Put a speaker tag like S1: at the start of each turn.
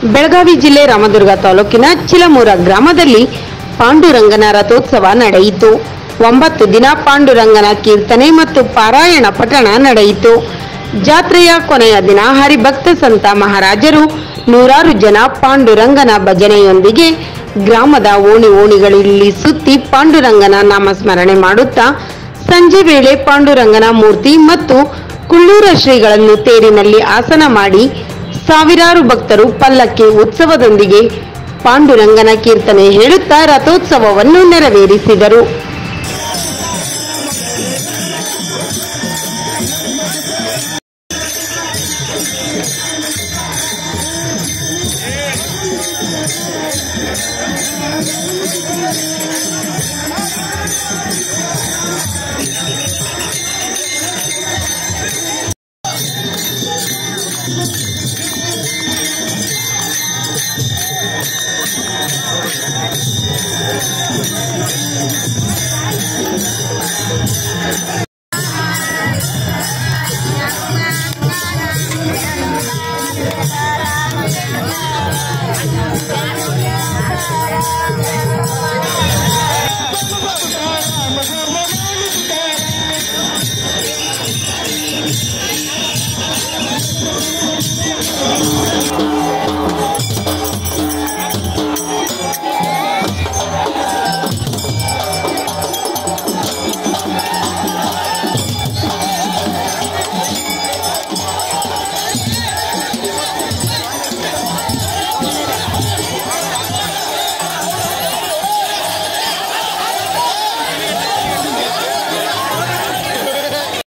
S1: ಬೆಳಗಾವಿ ಜಿಲ್ಲೆ ರಾಮದುರ್ಗ ತಾಲೂಕಿನ ಚಿಲಮೂರ ಗ್ರಾಮದಲ್ಲಿ ಪಾಂಡುರಂಗನ ರಥೋತ್ಸವ ನಡೆಯಿತು ಒಂಬತ್ತು ದಿನ ಪಾಂಡುರಂಗನ ಕೀರ್ತನೆ ಮತ್ತು ಪಾರಾಯಣ ಪಠಣ ನಡೆಯಿತು ಜಾತ್ರೆಯ ಕೊನೆಯ ದಿನ ಹರಿಭಕ್ತ ಸಂತ ಮಹಾರಾಜರು ನೂರಾರು ಜನ ಪಾಂಡುರಂಗನ ಭಜನೆಯೊಂದಿಗೆ ಗ್ರಾಮದ ಓಣಿ ಓಣಿಗಳಲ್ಲಿ ಸುತ್ತಿ ಪಾಂಡುರಂಗನ ನಾಮಸ್ಮರಣೆ ಮಾಡುತ್ತಾ ಸಂಜೆ ವೇಳೆ ಪಾಂಡುರಂಗನ ಮೂರ್ತಿ ಮತ್ತು ಕುಳ್ಳೂರ ಶ್ರೀಗಳನ್ನು ತೇರಿನಲ್ಲಿ ಆಸನ ಮಾಡಿ ಸಾವಿರಾರು ಭಕ್ತರು ಪಲ್ಲಕ್ಕಿ ಉತ್ಸವದೊಂದಿಗೆ ಪಾಂಡುರಂಗನ ಕೀರ್ತನೆ ಹೇಳುತ್ತಾ ರಥೋತ್ಸವವನ್ನು ನೆರವೇರಿಸಿದರು